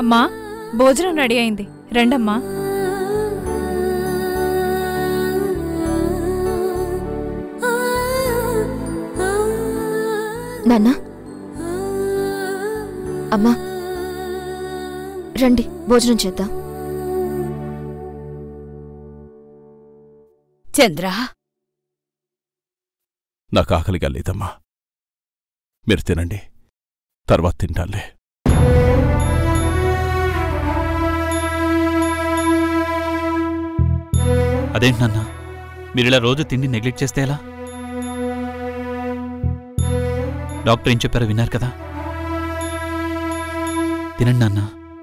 అమ్మా భోజనం రెడీ అయింది రండమ్మా నాన్న అమ్మా రండి భోజనం చేద్దాం చంద్ర నాకు ఆకలిగా లేదమ్మా మీరు తినండి తర్వాత తింటానులే అదేంటి నాన్న మీరిలా రోజు తిండి నెగ్లెక్ట్ చేస్తే ఎలా డాక్టర్ ఏం చెప్పారో విన్నారు కదా తినండి నాన్న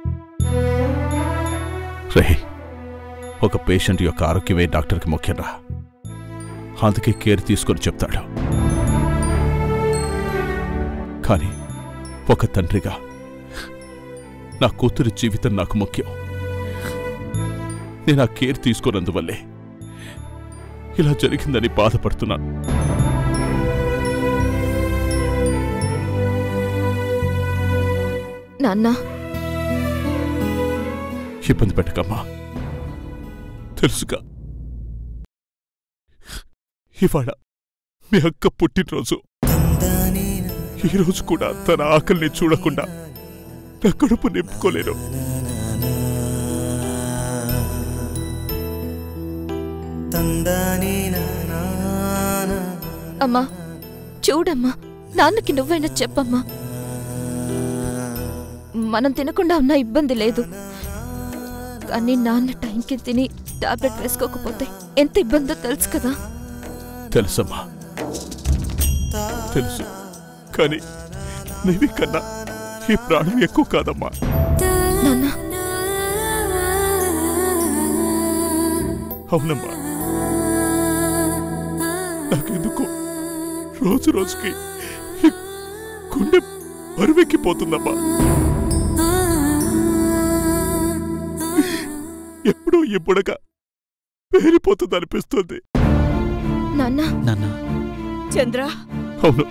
రే ఒక పేషెంట్ యొక్క ఆరోగ్యమే డాక్టర్కి ముఖ్యంరా అందుకే కేర్ తీసుకొని చెప్తాడు కానీ ఒక తండ్రిగా నా కూతురి జీవితం నాకు ముఖ్యం నేను ఆ కేర్ తీసుకున్నందువల్లే ఇలా జరిగిందని బాధపడుతున్నాను నాన్న ఇబ్బంది పెట్టకమ్మా తెలుసుగా ఇవాళ మీ అక్క పుట్టినరోజు ఈరోజు కూడా తన ఆకలిని చూడకుండా నా కడుపు నింపుకోలేను అమ్మా చూడమ్మా నాన్నకి నువ్వైనా చెప్పమ్మా మనం తినకుండా ఉన్న ఇబ్బంది లేదు కానీ నాన్న టైంకి తిని టాబ్లెట్ వేసుకోకపోతే ఎంత ఇబ్బందో తెలుసు కదా తెలుసమ్మా తెలుసు కానీ నీవి కన్నా ఈ ప్రాణం ఎక్కువ కాదమ్మా నాన్న అవునమ్మా నాకెందుకు రోజు రోజుకి ఈ గుండె బరువెక్కిపోతుందమ్మా ఎప్పుడూ ఈ బుడగ పేలిపోతుంది అనిపిస్తుంది నాన్న నాన్న చంద్ర అవును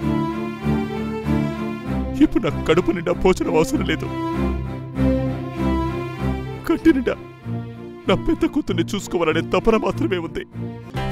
ఇప్పుడు నాకు కడుపు నిండా భోజనం అవసరం లేదు కంటి నిండా నా పెద్ద కూతుర్ని చూసుకోవాలనే తపన మాత్రమే ఉంది